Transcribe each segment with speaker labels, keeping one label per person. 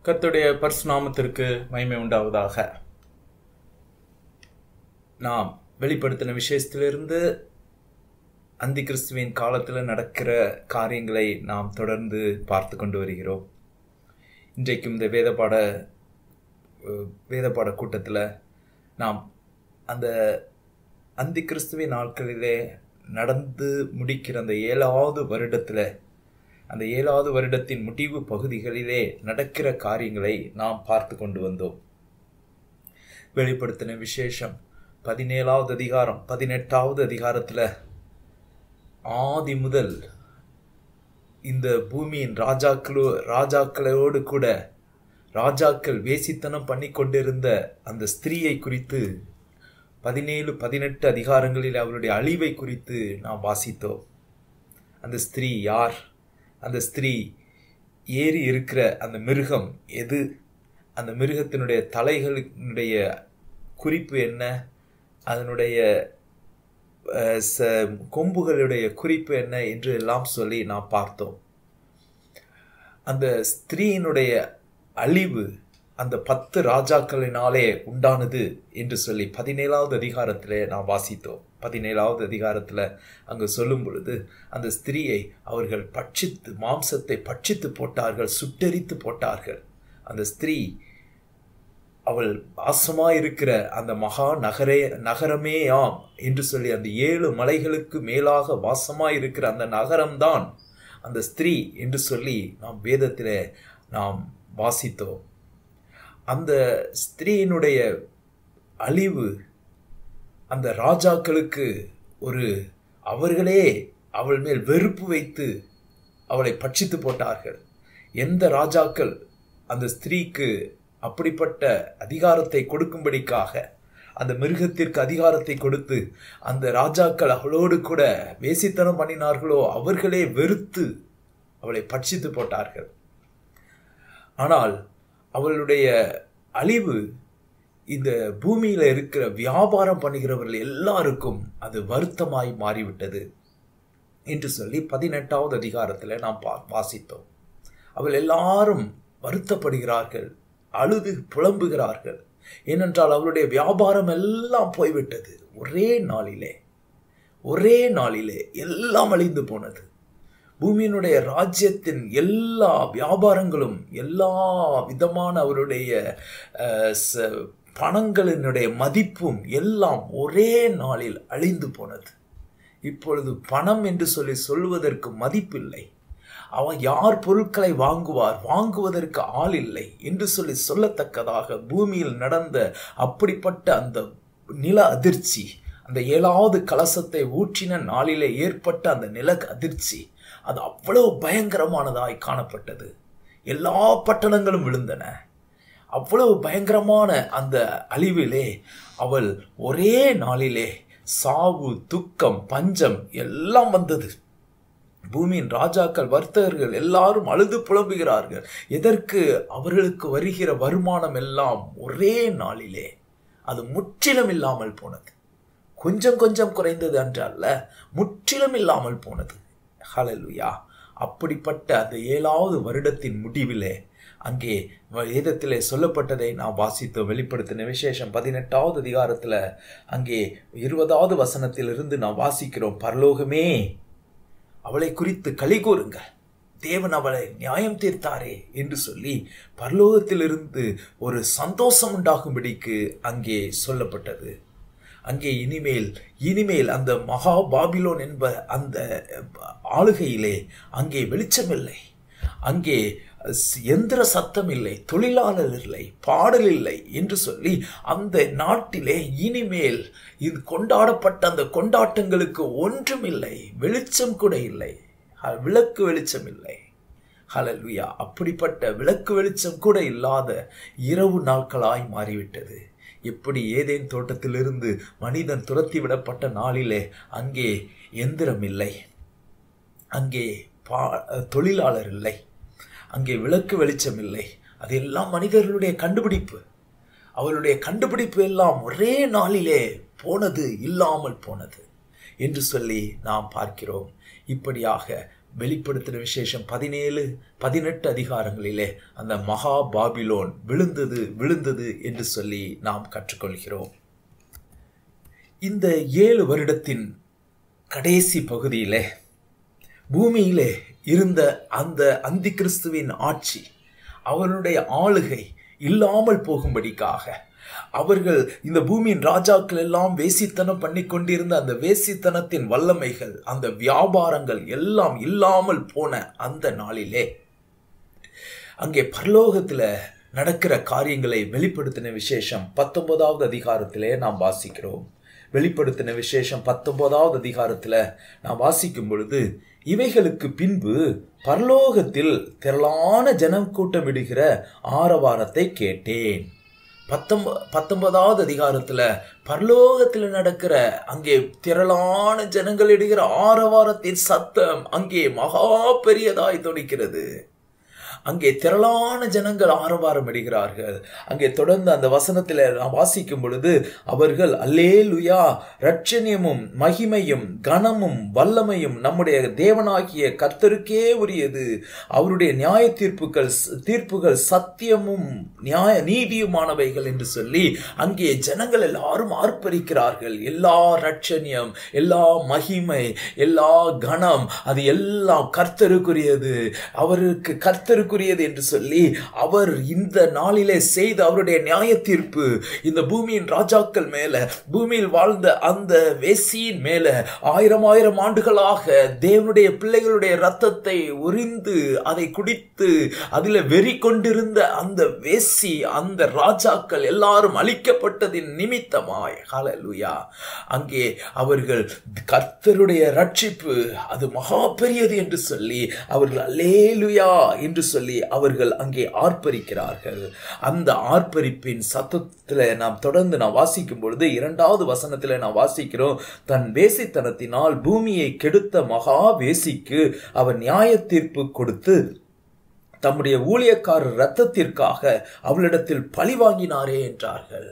Speaker 1: கர்த்தருடைய பரிசுநாமத்திற்கு மகிமை உண்டாவதாக நாம் வெளிப்படுத்தின விஷயத்திலிருந்து அந்தி கிறிஸ்துவின் காலத்தில் நடக்கிற காரியங்களை நாம் தொடர்ந்து பார்த்து கொண்டு வருகிறோம் இன்றைக்கும் இந்த வேதப்பாட அஹ், வேதப்பாட கூட்டத்தில் நாம் அந்த அந்தி கிறிஸ்துவின் நாட்களிலே நடந்து முடிக்கிற அந்த ஏழாவது வருடத்தில் அந்த ஏழாவது வருடத்தின் முடிவு பகுதிகளிலே நடக்கிற காரியங்களை நாம் பார்த்து கொண்டு வந்தோம் வெளிப்படுத்தின விசேஷம் பதினேழாவது அதிகாரம் பதினெட்டாவது அதிகாரத்தில் ஆதி முதல் இந்த பூமியின் ராஜாக்களோ ராஜாக்களோடு கூட ராஜாக்கள் வேசித்தனம் பண்ணி கொண்டிருந்த அந்த ஸ்திரீயை குறித்து பதினேழு பதினெட்டு அதிகாரங்களில் அவருடைய அழிவை குறித்து நாம் வாசித்தோம் அந்த ஸ்திரீ யார் அந்த ஸ்திரீ ஏறி இருக்கிற அந்த மிருகம் எது அந்த மிருகத்தினுடைய தலைகளினுடைய குறிப்பு என்ன அதனுடைய அஹ், ச- கொம்புகளுடைய குறிப்பு என்ன என்று எல்லாம் சொல்லி நாம் பார்த்தோம் அந்த ஸ்திரீயினுடைய அழிவு அந்த பத்து ராஜாக்களினாலே உண்டானது என்று சொல்லி பதினேழாவது அதிகாரத்திலே நாம் வாசித்தோம் பதினேழாவது அதிகாரத்தில் அங்கு சொல்லும் பொழுது அந்த ஸ்திரீயை அவர்கள் பட்சித்து மாம்சத்தை பட்சித்து போட்டார்கள் சுட்டெரித்து போட்டார்கள் அந்த ஸ்திரீ அவள் வாசமாய் இருக்கிற அந்த மகா நகரே நகரமே ஆம் என்று சொல்லி அந்த ஏழு மலைகளுக்கு மேலாக வாசமாய் இருக்கிற அந்த நகரம்தான் அந்த ஸ்திரீ என்று சொல்லி நாம் வேதத்திலே நாம் வாசித்தோம் அந்த ஸ்திரீயினுடைய அழிவு அந்த ராஜாக்களுக்கு ஒரு அவர்களே அவள் மேல் வெறுப்பு வைத்து அவளை பட்சித்து போட்டார்கள் எந்த ராஜாக்கள் அந்த ஸ்திரீக்கு அப்படிப்பட்ட அதிகாரத்தை கொடுக்கும்படிக்காக அந்த மிருகத்திற்கு அதிகாரத்தை கொடுத்து அந்த ராஜாக்கள் அவளோடு கூட வேசித்தனம் பண்ணினார்களோ அவர்களே வெறுத்து அவளை பட்சித்து போட்டார்கள் ஆனால் அவளுடைய அழிவு இந்த பூமியில இருக்கிற வியாபாரம் பண்ணுகிறவர்கள் எல்லாருக்கும் அது வருத்தமாய் மாறிவிட்டது என்று சொல்லி பதினெட்டாவது அதிகாரத்தில் நாம் பா வாசித்தோம் அவள் எல்லாரும் வருத்தப்படுகிறார்கள் அழுது புலம்புகிறார்கள் ஏனென்றால் அவளுடைய வியாபாரம் எல்லாம் போய்விட்டது ஒரே நாளிலே ஒரே நாளிலே எல்லாம் அழிந்து போனது பூமியினுடைய ராஜ்யத்தின் எல்லா வியாபாரங்களும் எல்லா விதமான அவருடைய அஹ், ச- பணங்களினுடைய மதிப்பும் எல்லாம் ஒரே நாளில் அழிந்து போனது இப்பொழுது பணம் என்று சொல்லி சொல்வதற்கு மதிப்பில்லை அவன் யார் பொருட்களை வாங்குவார் வாங்குவதற்கு ஆள் இல்லை என்று சொல்லி சொல்லத்தக்கதாக பூமியில் நடந்த அப்படிப்பட்ட அந்த நில அதிர்ச்சி அந்த ஏழாவது கலசத்தை ஊற்றின நாளிலே ஏற்பட்ட அந்த நில அதிர்ச்சி அது அவ்வளவு பயங்கரமானதாய் காணப்பட்டது எல்லா பட்டணங்களும் விழுந்தன அவ்வளவு பயங்கரமான அந்த அழிவிலே அவள் ஒரே நாளிலே சாவு துக்கம் பஞ்சம் எல்லாம் வந்தது பூமியின் ராஜாக்கள் வர்த்தகர்கள் எல்லாரும் அழுது புலம்புகிறார்கள் எதற்கு அவர்களுக்கு வருகிற வருமானம் எல்லாம் ஒரே நாளிலே அது முற்றிலும் இல்லாமல் போனது கொஞ்சம் கொஞ்சம் குறைந்தது என்றல்ல முற்றிலும் இல்லாமல் போனது ஹalleluya அப்படிப்பட்ட அந்த ஏழாவது வருடத்தின் முடிவிலே அங்கே வேதத்திலே சொல்லப்பட்டதை நாம் வாசித்தோம் வெளிப்படுத்தின விசேஷம் பதினெட்டாவது அதிகாரத்தில் அங்கே இருபதாவது வசனத்திலிருந்து நாம் வாசிக்கிறோம் பரலோகமே அவளை குறித்து களி கூறுங்கள் தேவன் அவளை நியாயம் தீர்த்தாரே என்று சொல்லி பரலோகத்திலிருந்து ஒரு சந்தோஷம் உண்டாகும்படிக்கு அங்கே சொல்லப்பட்டது அங்கே இனிமேல் இனிமேல் அந்த மகா பாபிலோன் என்ப அந்த ஆளுகையிலே அங்கே வெளிச்சமில்லை அங்கே ஸ்- எந்திர சத்தம் இல்லை தொழிலாளர் இல்லை பாடல் இல்லை என்று சொல்லி அந்த நாட்டிலே இனிமேல் இது கொண்டாடப்பட்ட அந்த கொண்டாட்டங்களுக்கு ஒன்றும் இல்லை வெளிச்சம் கூட இல்லை அஹ், விளக்கு வெளிச்சம் இல்லை ஹalleluya அப்படிப்பட்ட விளக்கு வெளிச்சம் கூட இல்லாத இரவு நாட்களாய் மாறிவிட்டது எப்படி ஏதேன் தோட்டத்திலிருந்து மனிதன் துரத்தி விடப்பட்ட நாளிலே அங்கே எந்திரம் இல்லை அங்கே பா தொழிலாளர் இல்லை அங்கே விளக்கு வெளிச்சம் இல்லை அதெல்லாம் மனிதர்களுடைய கண்டுபிடிப்பு அவருடைய கண்டுபிடிப்பு எல்லாம் ஒரே நாளிலே போனது இல்லாமல் போனது என்று சொல்லி நாம் பார்க்கிறோம் இப்படியாக வெளிப்படுத்தின விசேஷம் பதினேழு பதினெட்டு அதிகாரங்களிலே அந்த மகா பாபிலோன் விழுந்தது விழுந்தது என்று சொல்லி நாம் கற்றுக்கொள்கிறோம் இந்த ஏழு வருடத்தின் கடைசி பகுதியிலே பூமியிலே இருந்த அந்த அந்தி கிறிஸ்துவின் ஆட்சி அவனுடைய ஆளுகை இல்லாமல் போகும்படிக்காக அவர்கள் இந்த பூமியின் ராஜாக்கள் எல்லாம் வேசித்தனம் பண்ணி கொண்டிருந்த அந்த வேசித்தனத்தின் வல்லமைகள் அந்த வியாபாரங்கள் எல்லாம் இல்லாமல் போன அந்த நாளிலே அங்கே பரலோகத்துல நடக்கிற காரியங்களை வெளிப்படுத்தின விசேஷம் பத்தொன்பதாவது அதிகாரத்திலே நாம் வாசிக்கிறோம் வெளிப்படுத்தின விசேஷம் பத்தொன்பதாவது அதிகாரத்தில் நான் வாசிக்கும் பொழுது இவைகளுக்கு பின்பு பரலோகத்தில் திரளான ஜனம் கூட்டமிடுகிற ஆரவாரத்தை கேட்டேன் பத்தொன்ப பத்தொன்பதாவது அதிகாரத்துல பரலோகத்தில் நடக்கிற அங்கே திரளான ஜனங்கள் இடுகிற ஆரவாரத்தின் சத்தம் அங்கே மகா பெரியதாய் தொனிக்கிறது அங்கே திரளான ஜனங்கள் ஆரவாரம் இடுகிறார்கள் அங்கே தொடர்ந்து அந்த வசனத்தில் நாம் வாசிக்கும் பொழுது அவர்கள் அல்லேலுயா ரட்சணியமும் மகிமையும் கனமும் வல்லமையும் நம்முடைய தேவனாகிய கர்த்தருக்கே உரியது அவருடைய நியாய தீர்ப்புகள் தீர்ப்புகள் சத்தியமும் நியாய நீதியுமானவைகள் என்று சொல்லி அங்கே ஜனங்கள் எல்லாரும் ஆர்ப்பரிக்கிறார்கள் எல்லா ரட்சணியம் எல்லா மகிமை எல்லா கணம் அது எல்லாம் கர்த்தருக்குரியது அவருக்கு கர்த்தருக்கு தமக்குரியது என்று சொல்லி அவர் இந்த நாளிலே செய்த அவருடைய நியாய தீர்ப்பு இந்த பூமியின் ராஜாக்கள் மேல பூமியில் வாழ்ந்த அந்த வேசியின் மேல ஆயிரம் ஆயிரம் ஆண்டுகளாக தேவனுடைய பிள்ளைகளுடைய ரத்தத்தை உறிந்து அதை குடித்து அதில் வெறி கொண்டிருந்த அந்த வேசி அந்த ராஜாக்கள் எல்லாரும் அழிக்கப்பட்டதின் நிமித்தமாய் ஹalleluya அங்கே அவர்கள் கர்த்தருடைய ரட்சிப்பு அது மகா பெரியது என்று சொல்லி அவர்கள் அல்லேலுயா என்று சொல்லி அவர்கள் அங்கே ஆர்ப்பரிக்கிறார்கள் அந்த ஆர்ப்பரிப்பின் சத்தத்தில் நாம் தொடர்ந்து நாம் வாசிக்கும் பொழுது இரண்டாவது வசனத்தில் நாம் வாசிக்கிறோம் தன் வேசித்தனத்தினால் பூமியை கெடுத்த மகா வேசிக்கு அவர் நியாய தீர்ப்பு கொடுத்து தம்முடைய ஊழியக்காரர் ரத்தத்திற்காக அவளிடத்தில் பழி வாங்கினாரே என்றார்கள்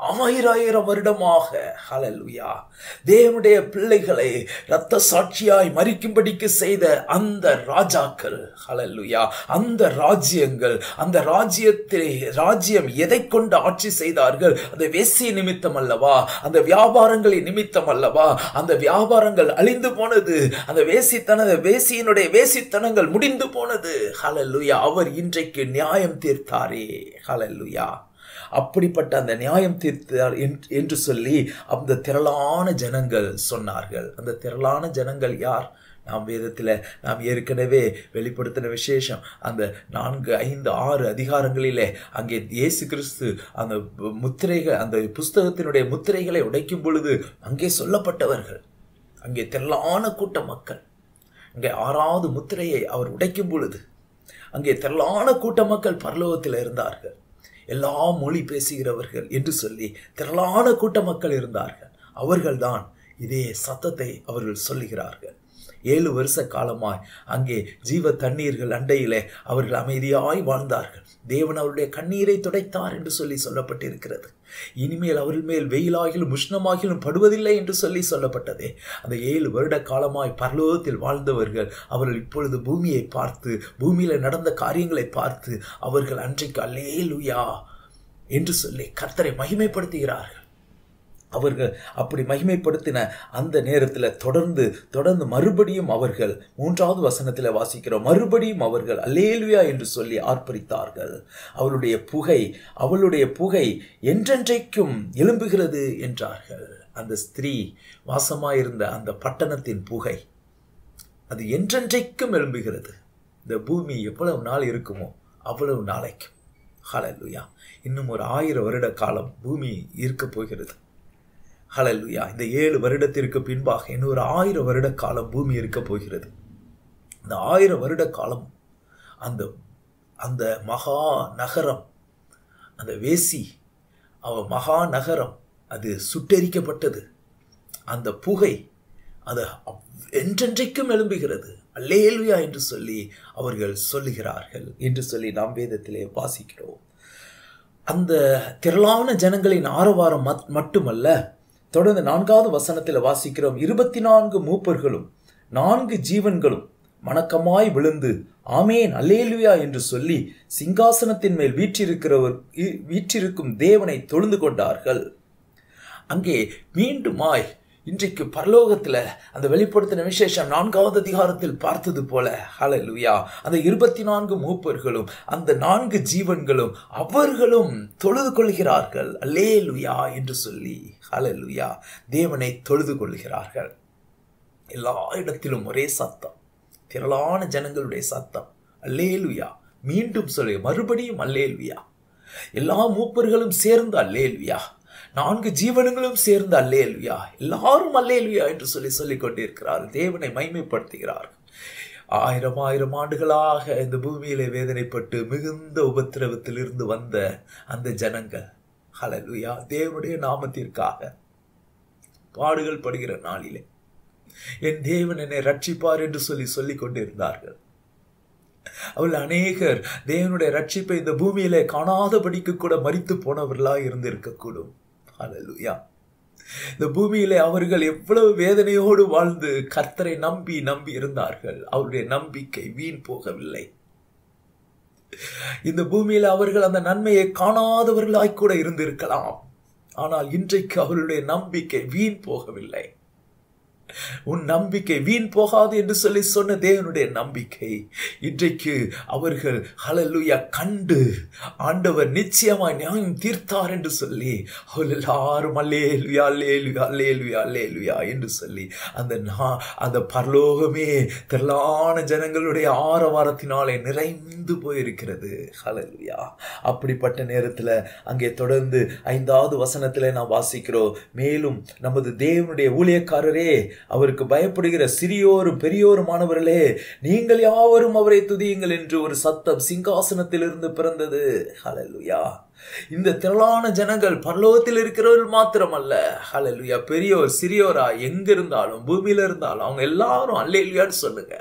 Speaker 1: ஆயிரம் வருடமாக ஹலலுயா தேவனுடைய பிள்ளைகளை இரத்த சாட்சியாய் மறிக்கும்படிக்கு செய்த அந்த ராஜாக்கள் ஹலலுயா அந்த ராஜ்யங்கள் அந்த ராஜ்யத்தை ராஜ்யம் எதை கொண்டு ஆட்சி செய்தார்கள் அந்த வேசிய நிமித்தம் அல்லவா அந்த வியாபாரங்களின் நிமித்தம் அல்லவா அந்த வியாபாரங்கள் அழிந்து போனது அந்த வேசித்தன வேசியினுடைய வேசித்தனங்கள் முடிந்து போனது ஹலலுயா அவர் இன்றைக்கு நியாயம் தீர்த்தாரே ஹலலுயா அப்படிப்பட்ட அந்த நியாயம் தீர்த்தார் என்று சொல்லி அந்த திரளான ஜனங்கள் சொன்னார்கள் அந்த திரளான ஜனங்கள் யார் நாம் வேதத்தில் நாம் ஏற்கனவே வெளிப்படுத்தின விசேஷம் அந்த நான்கு ஐந்து ஆறு அதிகாரங்களிலே அங்கே இயேசு கிறிஸ்து அந்த முத்திரைகள் அந்த புஸ்தகத்தினுடைய முத்திரைகளை உடைக்கும் பொழுது அங்கே சொல்லப்பட்டவர்கள் அங்கே திரளான கூட்ட மக்கள் அங்கே ஆறாவது முத்திரையை அவர் உடைக்கும் பொழுது அங்கே திரளான கூட்ட மக்கள் பரலோகத்தில் இருந்தார்கள் எல்லா மொழி பேசுகிறவர்கள் என்று சொல்லி திரளான கூட்ட மக்கள் இருந்தார்கள் அவர்கள்தான் இதே சத்தத்தை அவர்கள் சொல்லுகிறார்கள் ஏழு வருஷ காலமாய் அங்கே ஜீவ தண்ணீர்கள் அண்டையிலே அவர்கள் அமைதியாய் வாழ்ந்தார்கள் தேவன் அவருடைய கண்ணீரை துடைத்தார் என்று சொல்லி சொல்லப்பட்டிருக்கிறது இனிமேல் அவர்கள் மேல் வெயிலாகிலும் உஷ்ணமாகிலும் படுவதில்லை என்று சொல்லி சொல்லப்பட்டதே அந்த ஏழு வருட காலமாய் பரலோகத்தில் வாழ்ந்தவர்கள் அவர்கள் இப்பொழுது பூமியை பார்த்து பூமியில நடந்த காரியங்களை பார்த்து அவர்கள் அன்றைக்கு அல்லேலுயா என்று சொல்லி கர்த்தரை மகிமைப்படுத்துகிறார்கள் அவர்கள் அப்படி மகிமைப்படுத்தின அந்த நேரத்தில் தொடர்ந்து தொடர்ந்து மறுபடியும் அவர்கள் மூன்றாவது வசனத்தில் வாசிக்கிறோம் மறுபடியும் அவர்கள் அல்லேலுயா என்று சொல்லி ஆர்ப்பரித்தார்கள் அவளுடைய புகை அவளுடைய புகை என்றென்றைக்கும் எழும்புகிறது என்றார்கள் அந்த ஸ்திரீ வாசமாயிருந்த அந்த பட்டணத்தின் புகை அது என்றென்றைக்கும் எழும்புகிறது இந்த பூமி எவ்வளவு நாள் இருக்குமோ அவ்வளவு நாளைக்கும் ஹலலுயா இன்னும் ஒரு ஆயிரம் வருட காலம் பூமி இருக்க போகிறது ஹலலுயா இந்த ஏழு வருடத்திற்கு பின்பாக இன்னொரு ஆயிரம் வருட காலம் பூமி இருக்க போகிறது இந்த ஆயிரம் வருட காலம் அந்த அந்த மகா நகரம் அந்த வேசி அவ மகா நகரம் அது சுட்டெரிக்கப்பட்டது அந்த புகை அது என்றென்றைக்கும் எழும்புகிறது அல்லேலுயா என்று சொல்லி அவர்கள் சொல்லுகிறார்கள் என்று சொல்லி நாம் வேதத்திலே வாசிக்கிறோம் அந்த திரளான ஜனங்களின் ஆரவாரம் மட்டுமல்ல தொடர்ந்து நான்காவது வசனத்தில் வாசிக்கிறோம் இருபத்தி நான்கு மூப்பர்களும் நான்கு ஜீவன்களும் வணக்கமாய் விழுந்து ஆமேன் அல்லேலுயா என்று சொல்லி சிங்காசனத்தின் மேல் வீற்றிருக்கிறவர் வீற்றிருக்கும் தேவனை தொழுந்து கொண்டார்கள் அங்கே மீண்டுமாய் இன்றைக்கு பரலோகத்தில் அந்த வெளிப்படுத்தின விசேஷம் நான்காவது அதிகாரத்தில் பார்த்தது போல ஹலலுயா அந்த இருபத்தி நான்கு மூப்பர்களும் அந்த நான்கு ஜீவன்களும் அவர்களும் தொழுது கொள்கிறார்கள் அல்லே லுயா என்று சொல்லி ஹலலுயா தேவனை தொழுது கொள்கிறார்கள் எல்லா இடத்திலும் ஒரே சத்தம் திரளான ஜனங்களுடைய சத்தம் அல்லேலுயா மீண்டும் சொல்லு மறுபடியும் அல்லேலுயா எல்லா மூப்பர்களும் சேர்ந்து அல்லேலுயா நான்கு ஜீவனங்களும் சேர்ந்து அல்லேலுயா எல்லாரும் அல்லேலுயா என்று சொல்லி சொல்லிக் கொண்டிருக்கிறார் தேவனை மைமைப்படுத்துகிறார்கள் ஆயிரம் ஆயிரம் ஆண்டுகளாக இந்த பூமியிலே வேதனைப்பட்டு மிகுந்த உபத்திரவத்தில் இருந்து வந்த அந்த ஜனங்கள் ஹலலுயா தேவனுடைய நாமத்திற்காக பாடுகள் படுகிற நாளிலே என் தேவன் என்னை ரட்சிப்பார் என்று சொல்லி சொல்லிக் கொண்டிருந்தார்கள் அவள் அநேகர் தேவனுடைய ரட்சிப்பை இந்த பூமியிலே காணாதபடிக்கு கூட மறித்து போனவர்களா இருந்து இருக்கக்கூடும் அலலுயா இந்த பூமியிலே அவர்கள் எவ்வளவு வேதனையோடு வாழ்ந்து கர்த்தரை நம்பி நம்பி இருந்தார்கள் அவருடைய நம்பிக்கை வீண் போகவில்லை இந்த பூமியில அவர்கள் அந்த நன்மையை காணாதவர்களாய் கூட இருந்திருக்கலாம் ஆனால் இன்றைக்கு அவர்களுடைய நம்பிக்கை வீண் போகவில்லை உன் நம்பிக்கை வீண் போகாது என்று சொல்லி சொன்ன தேவனுடைய நம்பிக்கை இன்றைக்கு அவர்கள் ஹலலுயா கண்டு ஆண்டவர் நிச்சயமாய் நியாயம் தீர்த்தார் என்று சொல்லி அவர்கள் எல்லாரும் அல்லேலுயா அல்லேலுயா அல்லேலுயா அல்லேலுயா என்று சொல்லி அந்த அந்த பரலோகமே திரளான ஜனங்களுடைய ஆரவாரத்தினாலே நிறைந்து போயிருக்கிறது ஹலலுயா அப்படிப்பட்ட நேரத்தில் அங்கே தொடர்ந்து ஐந்தாவது வசனத்தில் நாம் வாசிக்கிறோம் மேலும் நமது தேவனுடைய ஊழியக்காரரே அவருக்கு பயப்படுகிற சிறியோரும் பெரியோருமானவர்களே நீங்கள் யாவரும் அவரை துதியுங்கள் என்று ஒரு சத்தம் சிங்காசனத்திலிருந்து பிறந்தது ஹலலுயா இந்த திரளான ஜனங்கள் பரலோகத்தில் இருக்கிறவர்கள் மாத்திரமல்ல ஹலலுயா பெரியோர் சிறியோரா எங்க இருந்தாலும் பூமியில இருந்தாலும் அவங்க எல்லாரும் அல்லேலுயான்னு சொல்லுங்க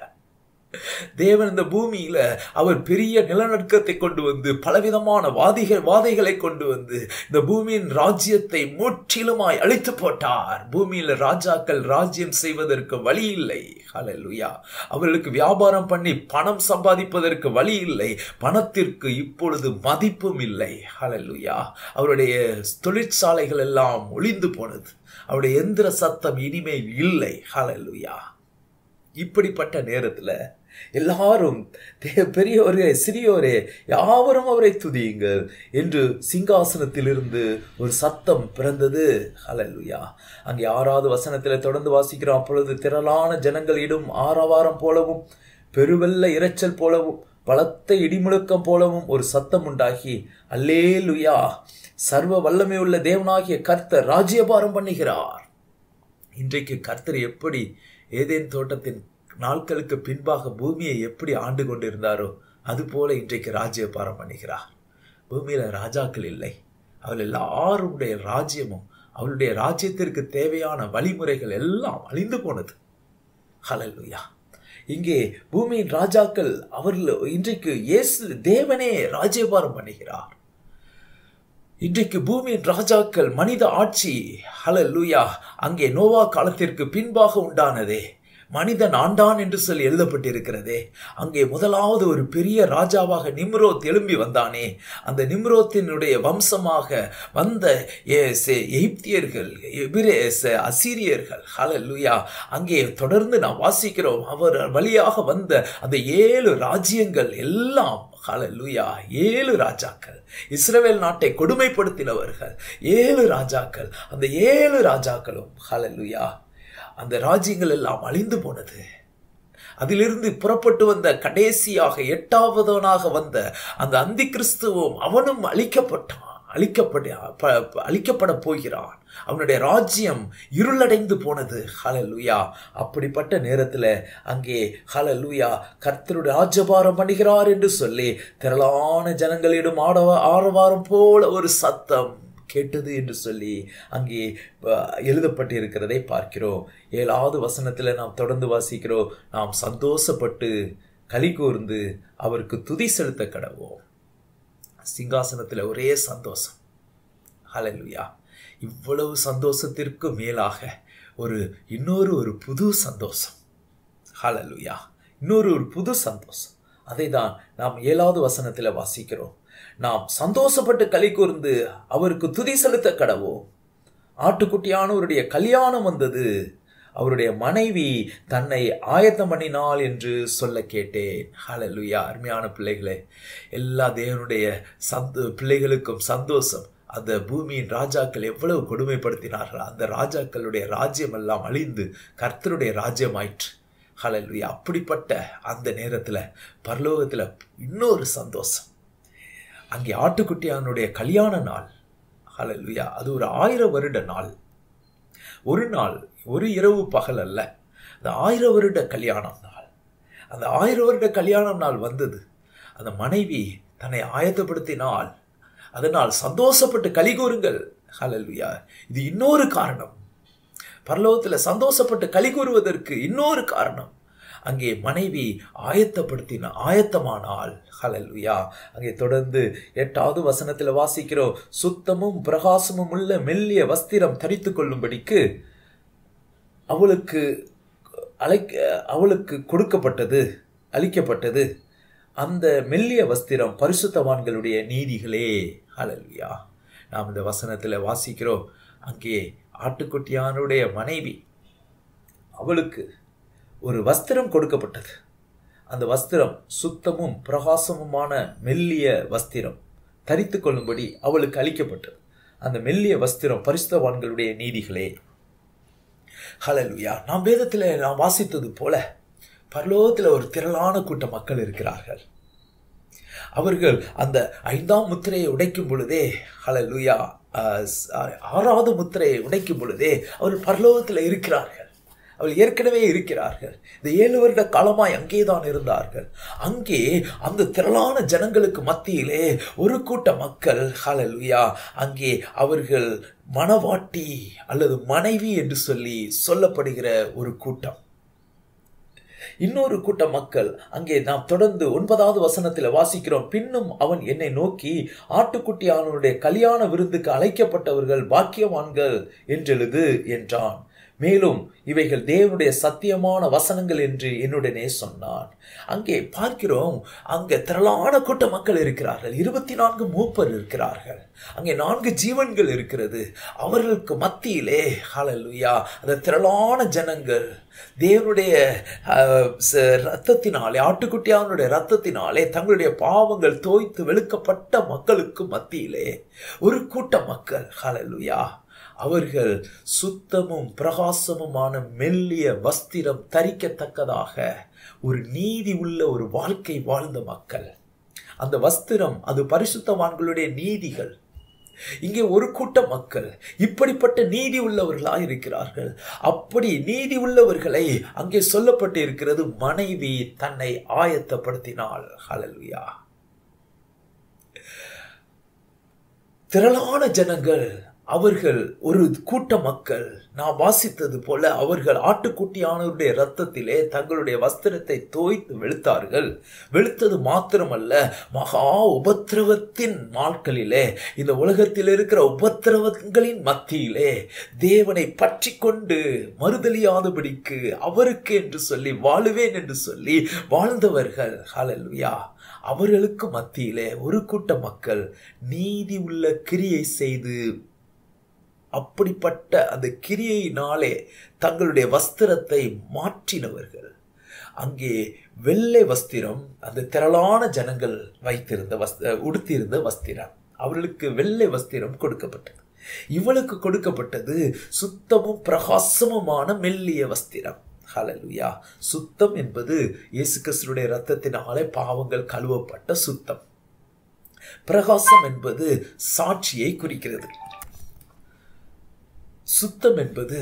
Speaker 1: தேவன் இந்த பூமியில அவர் பெரிய நிலநடுக்கத்தை கொண்டு வந்து பலவிதமான வாதிகள் வாதைகளை கொண்டு வந்து இந்த பூமியின் ராஜ்யத்தை முற்றிலுமாய் அழித்து போட்டார் பூமியில ராஜாக்கள் ராஜ்யம் செய்வதற்கு வழி இல்லை ஹலலுயா அவர்களுக்கு வியாபாரம் பண்ணி பணம் சம்பாதிப்பதற்கு வழி இல்லை பணத்திற்கு இப்பொழுது மதிப்பும் இல்லை ஹலலுயா அவருடைய தொழிற்சாலைகள் எல்லாம் ஒளிந்து போனது அவருடைய எந்திர சத்தம் இனிமேல் இல்லை ஹலலுயா இப்படிப்பட்ட நேரத்தில் எல்லாரும் பெரியோரே சிறியோரே யாவரும் அவரை துதியுங்கள் என்று சிங்காசனத்திலிருந்து ஒரு சத்தம் பிறந்தது ஹலலுயா அங்கே ஆறாவது வசனத்தில் தொடர்ந்து வாசிக்கிறோம் அப்பொழுது திரளான ஜனங்களிடம் ஆரவாரம் போலவும் பெருவெல்ல இரைச்சல் போலவும் பலத்த இடிமுழக்கம் போலவும் ஒரு சத்தம் உண்டாகி அல்லே லுயா சர்வ வல்லமை உள்ள தேவனாகிய கர்த்தர் ராஜ்யபாரம் பண்ணுகிறார் இன்றைக்கு கர்த்தர் எப்படி ஏதேன் தோட்டத்தின் நாட்களுக்கு பின்பாக பூமியை எப்படி ஆண்டு கொண்டிருந்தாரோ அதுபோல இன்றைக்கு ராஜ்யபாரம் பண்ணுகிறார் பூமியில ராஜாக்கள் இல்லை அவள் எல்லாருடைய ராஜ்யமும் அவளுடைய ராஜ்யத்திற்கு தேவையான வழிமுறைகள் எல்லாம் அழிந்து போனது ஹலலுயா இங்கே பூமியின் ராஜாக்கள் அவர்கள் இன்றைக்கு இயேசு தேவனே ராஜ்யபாரம் பண்ணுகிறார் இன்றைக்கு பூமியின் ராஜாக்கள் மனித ஆட்சி ஹலலுயா அங்கே நோவா காலத்திற்கு பின்பாக உண்டானதே மனிதன் ஆண்டான் என்று சொல்லி எழுதப்பட்டிருக்கிறதே அங்கே முதலாவது ஒரு பெரிய ராஜாவாக நிம்ரோத் எழும்பி வந்தானே அந்த நிம்ரோத்தினுடைய வம்சமாக வந்த எகிப்தியர்கள் எபிரேச அசீரியர்கள் ஹலலுயா அங்கே தொடர்ந்து நாம் வாசிக்கிறோம் அவர் வழியாக வந்த அந்த ஏழு ராஜ்யங்கள் எல்லாம் ஹலலுயா ஏழு ராஜாக்கள் இஸ்ரேல் நாட்டை கொடுமைப்படுத்தினவர்கள் ஏழு ராஜாக்கள் அந்த ஏழு ராஜாக்களும் ஹலலுயா அந்த ராஜ்யங்கள் எல்லாம் அழிந்து போனது அதிலிருந்து புறப்பட்டு வந்த கடைசியாக எட்டாவதவனாக வந்த அந்த அந்தி கிறிஸ்துவும் அவனும் அழிக்கப்பட்டான் அழிக்கப்பட அழிக்கப்பட போகிறான் அவனுடைய ராஜ்யம் இருளடைந்து போனது ஹலலுயா அப்படிப்பட்ட நேரத்தில் அங்கே ஹலலுயா கர்த்தருடைய ராஜபாரம் பண்ணுகிறார் என்று சொல்லி திரளான ஜனங்களிடம் ஆடவ ஆரவாரம் போல ஒரு சத்தம் கேட்டது என்று சொல்லி அங்கே எழுதப்பட்டிருக்கிறதை பார்க்கிறோம் ஏழாவது வசனத்தில் நாம் தொடர்ந்து வாசிக்கிறோம் நாம் சந்தோஷப்பட்டு களி கூர்ந்து அவருக்கு துதி செலுத்த கடவோம் சிங்காசனத்தில் ஒரே சந்தோஷம் ஹலலுயா இவ்வளவு சந்தோஷத்திற்கு மேலாக ஒரு இன்னொரு ஒரு புது சந்தோஷம் ஹலலுயா இன்னொரு ஒரு புது சந்தோஷம் அதை தான் நாம் ஏழாவது வசனத்தில் வாசிக்கிறோம் நாம் சந்தோஷப்பட்டு களி கூர்ந்து அவருக்கு துதி செலுத்த கடவோம் ஆட்டுக்குட்டியானவருடைய கல்யாணம் வந்தது அவருடைய மனைவி தன்னை ஆயத்தம் பண்ணினாள் என்று சொல்ல கேட்டேன் ஹalleluya அருமையான பிள்ளைகளே எல்லா தேவனுடைய சந்த பிள்ளைகளுக்கும் சந்தோஷம் அந்த பூமியின் ராஜாக்கள் எவ்வளவு கொடுமைப்படுத்தினார்கள் அந்த ராஜாக்களுடைய ராஜ்யம் எல்லாம் அழிந்து கர்த்தருடைய ராஜ்யம் ஆயிற்று ஹalleluya அப்படிப்பட்ட அந்த நேரத்தில் பரலோகத்தில் இன்னொரு சந்தோஷம் அங்கே ஆட்டுக்குட்டியானுடைய கல்யாண நாள் ஹalleluya அது ஒரு ஆயிரம் வருட நாள் ஒரு நாள் ஒரு இரவு பகல் அல்ல அந்த ஆயிரம் வருட கல்யாணம் நாள் அந்த ஆயிரம் வருட கல்யாணம் நாள் வந்தது அந்த மனைவி தன்னை ஆயத்தப்படுத்தினால் அதனால் சந்தோஷப்பட்டு களி கூறுங்கள் ஹalleluya இது இன்னொரு காரணம் பரலோகத்தில் சந்தோஷப்பட்டு களி கூறுவதற்கு இன்னொரு காரணம் அங்கே மனைவி ஆயத்தப்படுத்தின ஆயத்தமானால் ஹலல்வியா அங்கே தொடர்ந்து எட்டாவது வசனத்தில் வாசிக்கிறோம் சுத்தமும் பிரகாசமும் உள்ள மெல்லிய வஸ்திரம் தரித்து கொள்ளும்படிக்கு அவளுக்கு அழைக்க அவளுக்கு கொடுக்கப்பட்டது அளிக்கப்பட்டது அந்த மெல்லிய வஸ்திரம் பரிசுத்தவான்களுடைய நீதிகளே ஹலல்வியா நாம் இந்த வசனத்தில் வாசிக்கிறோம் அங்கே ஆட்டுக்குட்டியானுடைய மனைவி அவளுக்கு ஒரு வஸ்திரம் கொடுக்கப்பட்டது அந்த வஸ்திரம் சுத்தமும் பிரகாசமுமான மெல்லிய வஸ்திரம் தரித்து கொள்ளும்படி அவளுக்கு அளிக்கப்பட்டது அந்த மெல்லிய வஸ்திரம் பரிசுத்தவான்களுடைய நீதிகளே ஹலலுயா நாம் வேதத்தில் நாம் வாசித்தது போல பரலோகத்தில் ஒரு திரளான கூட்ட மக்கள் இருக்கிறார்கள் அவர்கள் அந்த ஐந்தாம் முத்திரையை உடைக்கும் பொழுதே ஹலலுயா ஆறாவது முத்திரையை உடைக்கும் பொழுதே அவர்கள் பரலோகத்தில் இருக்கிறார்கள் அவள் ஏற்கனவே இருக்கிறார்கள் இந்த ஏழு வருட காலமாய் அங்கே தான் இருந்தார்கள் அங்கே அந்த திரளான ஜனங்களுக்கு மத்தியிலே ஒரு கூட்ட மக்கள் ஹலலுயா அங்கே அவர்கள் மணவாட்டி அல்லது மனைவி என்று சொல்லி சொல்லப்படுகிற ஒரு கூட்டம் இன்னொரு கூட்ட மக்கள் அங்கே நாம் தொடர்ந்து ஒன்பதாவது வசனத்தில் வாசிக்கிறோம் பின்னும் அவன் என்னை நோக்கி ஆட்டுக்குட்டியானவருடைய கல்யாண விருந்துக்கு அழைக்கப்பட்டவர்கள் பாக்கியவான்கள் என்றெழுது என்றான் மேலும் இவைகள் தேவனுடைய சத்தியமான வசனங்கள் என்று என்னுடனே சொன்னான் அங்கே பார்க்கிறோம் அங்கே திரளான கூட்ட மக்கள் இருக்கிறார்கள் இருபத்தி நான்கு மூப்பர் இருக்கிறார்கள் அங்கே நான்கு ஜீவன்கள் இருக்கிறது அவர்களுக்கு மத்தியிலே ஹலலுயா அந்த திரளான ஜனங்கள் தேவனுடைய ரத்தத்தினாலே ஆட்டுக்குட்டியானுடைய ரத்தத்தினாலே தங்களுடைய பாவங்கள் தோய்த்து வெளுக்கப்பட்ட மக்களுக்கு மத்தியிலே ஒரு கூட்ட மக்கள் ஹலலுயா அவர்கள் சுத்தமும் பிரகாசமுமான மெல்லிய வஸ்திரம் தரிக்கத்தக்கதாக ஒரு நீதி உள்ள ஒரு வாழ்க்கை வாழ்ந்த மக்கள் அந்த வஸ்திரம் அது பரிசுத்தவான்களுடைய நீதிகள் இங்கே ஒரு கூட்ட மக்கள் இப்படிப்பட்ட நீதி உள்ளவர்களாக இருக்கிறார்கள் அப்படி நீதி உள்ளவர்களை அங்கே சொல்லப்பட்டு இருக்கிறது மனைவி தன்னை ஆயத்தப்படுத்தினாள் ஹலலுயா திரளான ஜனங்கள் அவர்கள் ஒரு கூட்ட மக்கள் நான் வாசித்தது போல அவர்கள் ஆட்டுக்குட்டியானவருடைய ரத்தத்திலே தங்களுடைய வஸ்திரத்தை தோய்த்து வெளுத்தார்கள் வெளுத்தது மாத்திரமல்ல மகா உபத்திரவத்தின் நாட்களிலே இந்த உலகத்தில் இருக்கிற உபத்திரவங்களின் மத்தியிலே தேவனை பற்றி கொண்டு மறுதலியாதபடிக்கு அவருக்கு என்று சொல்லி வாழுவேன் என்று சொல்லி வாழ்ந்தவர்கள் ஹலல்வியா அவர்களுக்கு மத்தியிலே ஒரு கூட்ட மக்கள் நீதி உள்ள கிரியை செய்து அப்படிப்பட்ட அந்த கிரியையினாலே தங்களுடைய வஸ்திரத்தை மாற்றினவர்கள் அங்கே வெள்ளை வஸ்திரம் அந்த திரளான ஜனங்கள் வைத்திருந்த வஸ்த உடுத்தியிருந்த வஸ்திரம் அவர்களுக்கு வெள்ளை வஸ்திரம் கொடுக்கப்பட்டது இவளுக்கு கொடுக்கப்பட்டது சுத்தமும் பிரகாசமுமான மெல்லிய வஸ்திரம் ஹலலுயா சுத்தம் என்பது இயேசு கிறிஸ்துடைய ரத்தத்தினாலே பாவங்கள் கழுவப்பட்ட சுத்தம் பிரகாசம் என்பது சாட்சியை குறிக்கிறது சுத்தம் என்பது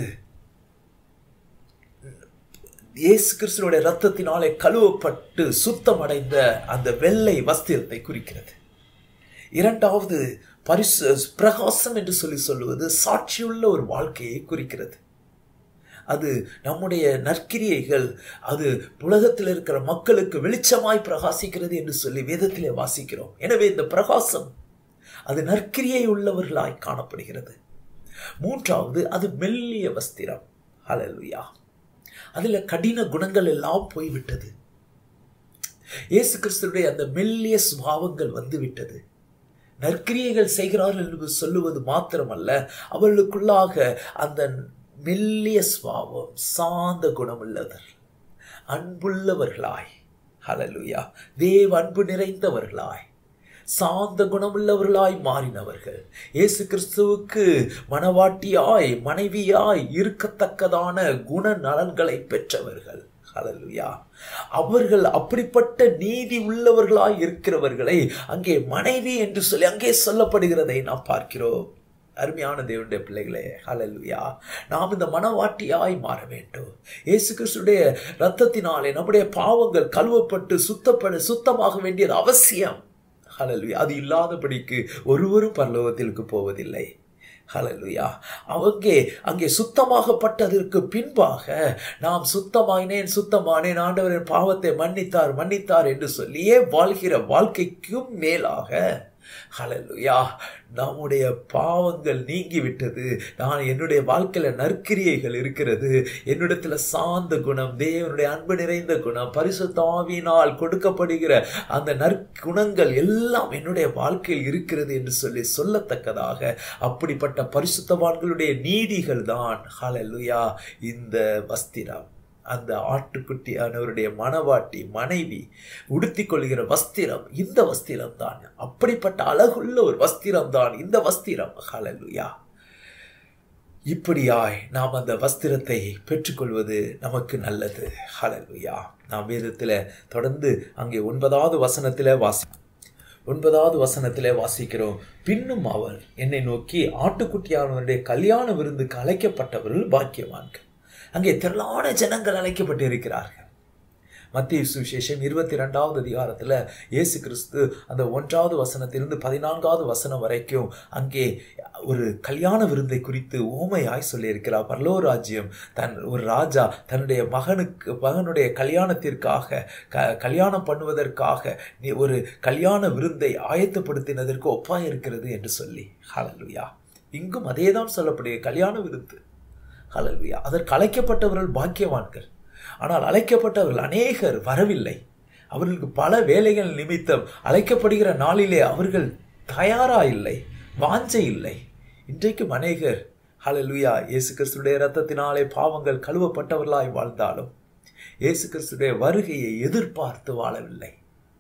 Speaker 1: இயேசு கிறிஸ்துடைய ரத்தத்தினாலே கழுவப்பட்டு சுத்தமடைந்த அந்த வெள்ளை வஸ்திரத்தை குறிக்கிறது இரண்டாவது பரிசு பிரகாசம் என்று சொல்லி சொல்லுவது சாட்சியுள்ள ஒரு வாழ்க்கையை குறிக்கிறது அது நம்முடைய நற்கிரியைகள் அது உலகத்தில் இருக்கிற மக்களுக்கு வெளிச்சமாய் பிரகாசிக்கிறது என்று சொல்லி வேதத்திலே வாசிக்கிறோம் எனவே இந்த பிரகாசம் அது நற்கிரியை உள்ளவர்களாய் காணப்படுகிறது மூன்றாவது அது மெல்லிய வஸ்திரம் ஹலலுயா அதில் கடின குணங்கள் எல்லாம் போய்விட்டது இயேசு கிறிஸ்துடைய அந்த மெல்லிய சுபாவங்கள் வந்துவிட்டது நற்கிரியைகள் செய்கிறார்கள் என்று சொல்லுவது மாத்திரமல்ல அவர்களுக்குள்ளாக அந்த மெல்லிய சுபாவம் சாந்த குணமுள்ளவர் அன்புள்ளவர்களாய் ஹலலுயா தேவ அன்பு நிறைந்தவர்களாய் சாந்த குணமுள்ளவர்களாய் மாறினவர்கள் இயேசு கிறிஸ்துவுக்கு மனவாட்டியாய் மனைவியாய் இருக்கத்தக்கதான குண நலன்களை பெற்றவர்கள் ஹலலுயா அவர்கள் அப்படிப்பட்ட நீதி உள்ளவர்களாய் இருக்கிறவர்களை அங்கே மனைவி என்று சொல்லி அங்கே சொல்லப்படுகிறதை நாம் பார்க்கிறோம் அருமையான தேவனுடைய பிள்ளைகளே ஹலலுயா நாம் இந்த மனவாட்டியாய் மாற வேண்டும் இயேசு கிறிஸ்துடைய ரத்தத்தினாலே நம்முடைய பாவங்கள் கழுவப்பட்டு சுத்தப்பட சுத்தமாக வேண்டியது அவசியம் ஹலலுயா அது இல்லாதபடிக்கு ஒருவரும் பரலோகத்திற்கு போவதில்லை ஹலலுயா அவங்க அங்கே சுத்தமாகப்பட்டதற்கு பின்பாக நாம் சுத்தமாயினேன் சுத்தமானேன் ஆண்டவரின் பாவத்தை மன்னித்தார் மன்னித்தார் என்று சொல்லியே வாழ்கிற வாழ்க்கைக்கும் மேலாக ஹலலுயா நம்முடைய பாவங்கள் நீங்கி விட்டது நான் என்னுடைய வாழ்க்கையில நற்கிரியைகள் இருக்கிறது என்னிடத்துல சாந்த குணம் தேவனுடைய அன்பு நிறைந்த குணம் பரிசுத்தாவினால் கொடுக்கப்படுகிற அந்த நற்குணங்கள் எல்லாம் என்னுடைய வாழ்க்கையில் இருக்கிறது என்று சொல்லி சொல்லத்தக்கதாக அப்படிப்பட்ட பரிசுத்தவான்களுடைய நீதிகள் தான் ஹலலுயா இந்த வஸ்திரம் அந்த ஆட்டுக்குட்டியானவருடைய மனவாட்டி மனைவி உடுத்திக் கொள்கிற வஸ்திரம் இந்த வஸ்திரம் தான் அப்படிப்பட்ட அழகுள்ள ஒரு வஸ்திரம் தான் இந்த வஸ்திரம் ஹலலுயா இப்படியாய் நாம் அந்த வஸ்திரத்தை பெற்றுக்கொள்வது நமக்கு நல்லது ஹலலுயா நாம் வேதத்தில் தொடர்ந்து அங்கே ஒன்பதாவது வசனத்தில் வாசி ஒன்பதாவது வசனத்திலே வாசிக்கிறோம் பின்னும் அவர் என்னை நோக்கி ஆட்டுக்குட்டியானவருடைய கல்யாண விருந்துக்கு அழைக்கப்பட்டவர்கள் பாக்கியவான்கள் அங்கே திரளான ஜனங்கள் அழைக்கப்பட்டிருக்கிறார்கள் மத்திய சுவிசேஷம் இருபத்தி ரெண்டாவது அதிகாரத்தில் இயேசு கிறிஸ்து அந்த ஒன்றாவது வசனத்திலிருந்து பதினான்காவது வசனம் வரைக்கும் அங்கே ஒரு கல்யாண விருந்தை குறித்து ஓமையாய் சொல்லியிருக்கிறார் பரலோ ராஜ்யம் தன் ஒரு ராஜா தன்னுடைய மகனுக்கு மகனுடைய கல்யாணத்திற்காக க கல்யாணம் பண்ணுவதற்காக நீ ஒரு கல்யாண விருந்தை ஆயத்தப்படுத்தினதற்கு ஒப்பாக இருக்கிறது என்று சொல்லி ஹலலுயா இங்கும் அதே தான் சொல்லப்படுகிற கல்யாண விருந்து ஹலல்வியா அதற்கு அழைக்கப்பட்டவர்கள் பாக்கியவான்கள் ஆனால் அழைக்கப்பட்டவர்கள் அநேகர் வரவில்லை அவர்களுக்கு பல வேலைகள் நிமித்தம் அழைக்கப்படுகிற நாளிலே அவர்கள் தயாரா இல்லை வாஞ்சை இல்லை இன்றைக்கும் அநேகர் ஹலலுயா இயேசு கிறிஸ்துடைய ரத்தத்தினாலே பாவங்கள் கழுவப்பட்டவர்களாய் வாழ்ந்தாலும் இயேசு கிறிஸ்துடைய வருகையை எதிர்பார்த்து வாழவில்லை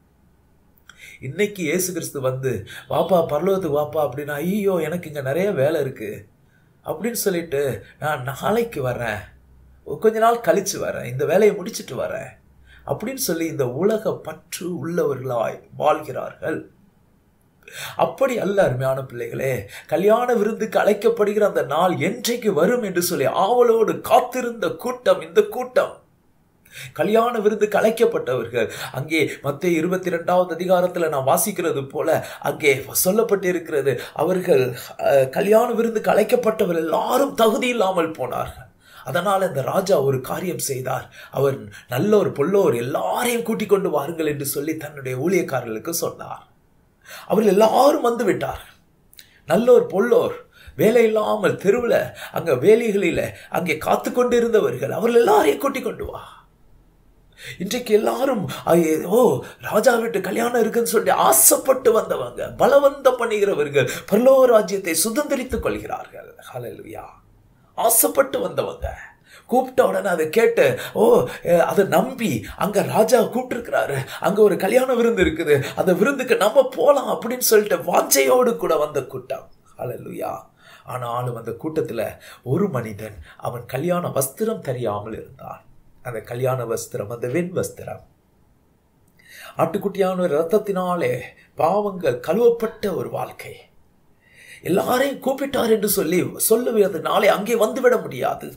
Speaker 1: இன்னைக்கு இயேசு கிறிஸ்து வந்து வாப்பா பரலோகத்துக்கு வாப்பா அப்படின்னா ஐயோ எனக்கு இங்கே நிறைய வேலை இருக்கு அப்படின்னு சொல்லிட்டு நான் நாளைக்கு வரேன் கொஞ்ச நாள் கழிச்சு வரேன் இந்த வேலையை முடிச்சுட்டு வரேன் அப்படின்னு சொல்லி இந்த உலக பற்று உள்ளவர்களாய் வாழ்கிறார்கள் அப்படி அல்ல அருமையான பிள்ளைகளே கல்யாண விருந்துக்கு அழைக்கப்படுகிற அந்த நாள் என்றைக்கு வரும் என்று சொல்லி ஆவலோடு காத்திருந்த கூட்டம் இந்த கூட்டம் கல்யாண விருந்துக்கு அழைக்கப்பட்டவர்கள் அங்கே மத்திய இருபத்தி ரெண்டாவது அதிகாரத்தில் நான் வாசிக்கிறது போல அங்கே சொல்லப்பட்டிருக்கிறது அவர்கள் கல்யாண விருந்துக்கு அழைக்கப்பட்டவர் எல்லாரும் தகுதி இல்லாமல் போனார்கள் அதனால் இந்த ராஜா ஒரு காரியம் செய்தார் அவர் நல்ல ஒரு பொல்லோர் எல்லாரையும் கூட்டிக் கொண்டு வாருங்கள் என்று சொல்லி தன்னுடைய ஊழியக்காரர்களுக்கு சொன்னார் அவர்கள் எல்லாரும் வந்து விட்டார் நல்லோர் பொல்லோர் வேலை இல்லாமல் தெருவில் அங்க வேலைகளில் அங்கே காத்து கொண்டிருந்தவர்கள் அவர்கள் எல்லாரையும் கூட்டிக் கொண்டு வா இன்றைக்கு எல்லாரும் ஓ ராஜா வீட்டு கல்யாணம் இருக்குன்னு சொல்லிட்டு ஆசைப்பட்டு வந்தவங்க பலவந்தம் பண்ணுகிறவர்கள் பரலோ ராஜ்யத்தை சுதந்திரித்துக் கொள்கிறார்கள் ஹலல்வியா ஆசைப்பட்டு வந்தவங்க கூப்பிட்ட உடனே அதை கேட்டு ஓ அதை நம்பி அங்க ராஜா கூப்பிட்டுருக்கிறாரு அங்க ஒரு கல்யாண விருந்து இருக்குது அந்த விருந்துக்கு நம்ம போலாம் அப்படின்னு சொல்லிட்டு வாஞ்சையோடு கூட வந்த கூட்டம் ஹலல்லுயா ஆனாலும் அந்த கூட்டத்தில் ஒரு மனிதன் அவன் கல்யாண வஸ்திரம் தெரியாமல் இருந்தான் அந்த கல்யாண வஸ்திரம் அந்த வெண் வஸ்திரம் ஆட்டுக்குட்டியான ரத்தத்தினாலே பாவங்கள் கழுவப்பட்ட ஒரு வாழ்க்கை எல்லாரையும் கூப்பிட்டார் என்று சொல்லி சொல்லுவதனாலே அங்கே வந்துவிட முடியாது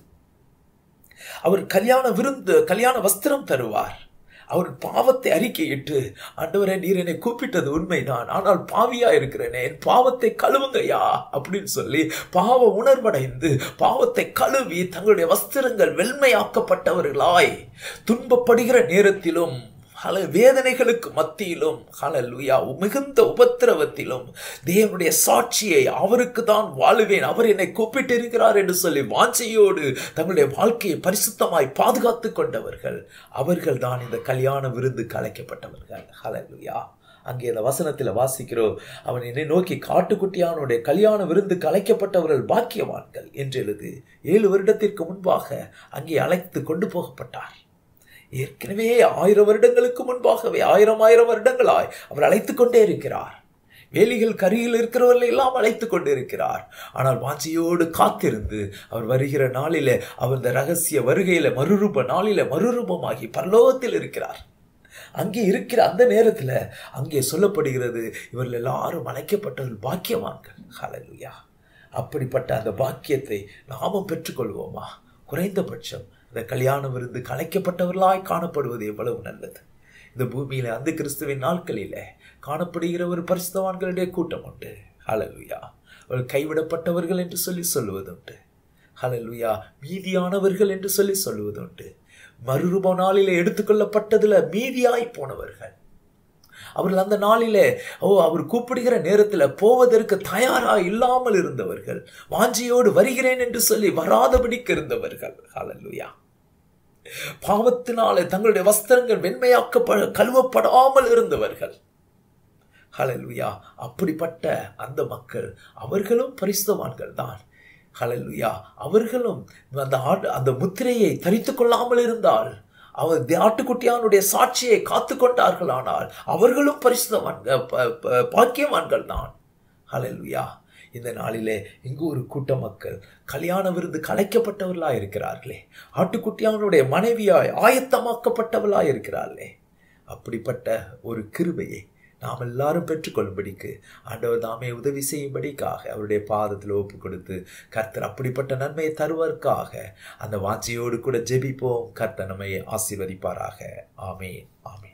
Speaker 1: அவர் கல்யாண விருந்து கல்யாண வஸ்திரம் தருவார் அவர் பாவத்தை அறிக்கையிட்டு ஆண்டவரே நீர் என்னை கூப்பிட்டது உண்மைதான் ஆனால் பாவியா இருக்கிறேனே என் பாவத்தை கழுவுங்கய்யா அப்படின்னு சொல்லி பாவ உணர்வடைந்து பாவத்தை கழுவி தங்களுடைய வஸ்திரங்கள் வெண்மையாக்கப்பட்டவர்களாய் துன்பப்படுகிற நேரத்திலும் ஹல வேதனைகளுக்கு மத்தியிலும் ஹலலுயா மிகுந்த உபத்திரவத்திலும் தேவனுடைய சாட்சியை அவருக்கு தான் வாழுவேன் அவர் என்னை கூப்பிட்டு இருக்கிறார் என்று சொல்லி வாஞ்சையோடு தங்களுடைய வாழ்க்கையை பரிசுத்தமாய் பாதுகாத்து கொண்டவர்கள் அவர்கள் தான் இந்த கல்யாண விருந்து கலைக்கப்பட்டவர்கள் ஹலலுயா அங்கே அந்த வசனத்தில் வாசிக்கிறோம் அவன் என்னை நோக்கி காட்டுக்குட்டியானுடைய கல்யாண விருந்து கலைக்கப்பட்டவர்கள் பாக்கியவான்கள் என்று எழுது ஏழு வருடத்திற்கு முன்பாக அங்கே அழைத்து கொண்டு போகப்பட்டார் ஏற்கனவே ஆயிரம் வருடங்களுக்கு முன்பாகவே ஆயிரம் ஆயிரம் வருடங்களாய் அவர் அழைத்து கொண்டே இருக்கிறார் வேலிகள் கரியில் இருக்கிறவர்களை எல்லாம் அழைத்து கொண்டிருக்கிறார் ஆனால் வாஞ்சியோடு காத்திருந்து அவர் வருகிற நாளில அவர் இந்த ரகசிய வருகையில மறுரூப நாளில மறுரூபமாகி பரலோகத்தில் இருக்கிறார் அங்கே இருக்கிற அந்த நேரத்தில் அங்கே சொல்லப்படுகிறது இவர்கள் எல்லாரும் அழைக்கப்பட்டவர்கள் பாக்கியவான்கள் ஹலலுயா அப்படிப்பட்ட அந்த பாக்கியத்தை நாமும் பெற்றுக்கொள்வோமா குறைந்தபட்சம் இந்த கல்யாண விருந்து கலைக்கப்பட்டவர்களாய் காணப்படுவது எவ்வளவு நல்லது இந்த பூமியில அந்த கிறிஸ்துவின் நாட்களில காணப்படுகிற ஒரு பரிசுத்தவான்களுடைய கூட்டம் உண்டு ஹலலுயா அவர்கள் கைவிடப்பட்டவர்கள் என்று சொல்லி சொல்லுவதுண்டு ஹலலுயா மீதியானவர்கள் என்று சொல்லி சொல்லுவதுண்டு மறுரூப நாளிலே எடுத்துக்கொள்ளப்பட்டதுல மீதியாய் போனவர்கள் அவர்கள் அந்த நாளிலே ஓ அவர் கூப்பிடுகிற நேரத்தில் போவதற்கு தயாரா இல்லாமல் இருந்தவர்கள் வாஞ்சியோடு வருகிறேன் என்று சொல்லி வராதபடிக்கு இருந்தவர்கள் ஹalleluya பாவத்தினாலே தங்களுடைய வஸ்திரங்கள் வெண்மையாக்கப்ப கழுவப்படாமல் இருந்தவர்கள் ஹalleluya அப்படிப்பட்ட அந்த மக்கள் அவர்களும் பரிசுத்தவான்கள் தான் ஹலலுயா அவர்களும் அந்த ஆட்டு அந்த முத்திரையை தரித்து கொள்ளாமல் இருந்தால் அவர் ஆட்டுக்குட்டியானுடைய சாட்சியை காத்து கொண்டார்கள் ஆனால் அவர்களும் பரிசுத்தவான்கள் பாக்கியவான்கள் தான் ஹலலுயா இந்த நாளிலே இங்கு ஒரு கூட்ட மக்கள் கல்யாண விருந்து கலைக்கப்பட்டவர்களாக இருக்கிறார்களே ஆட்டுக்குட்டியானுடைய மனைவியாய் ஆயத்தமாக்கப்பட்டவர்களாக இருக்கிறார்களே அப்படிப்பட்ட ஒரு கிருபையை நாம் எல்லாரும் பெற்றுக்கொள்ளும்படிக்கு ஆண்டவர் தாமே உதவி செய்யும்படிக்காக அவருடைய பாதத்தில் ஒப்பு கொடுத்து கர்த்தர் அப்படிப்பட்ட நன்மையை தருவதற்காக அந்த வாட்சியோடு கூட ஜெபிப்போம் கர்த்தர் நம்மை ஆசீர்வதிப்பாராக ஆமே ஆமே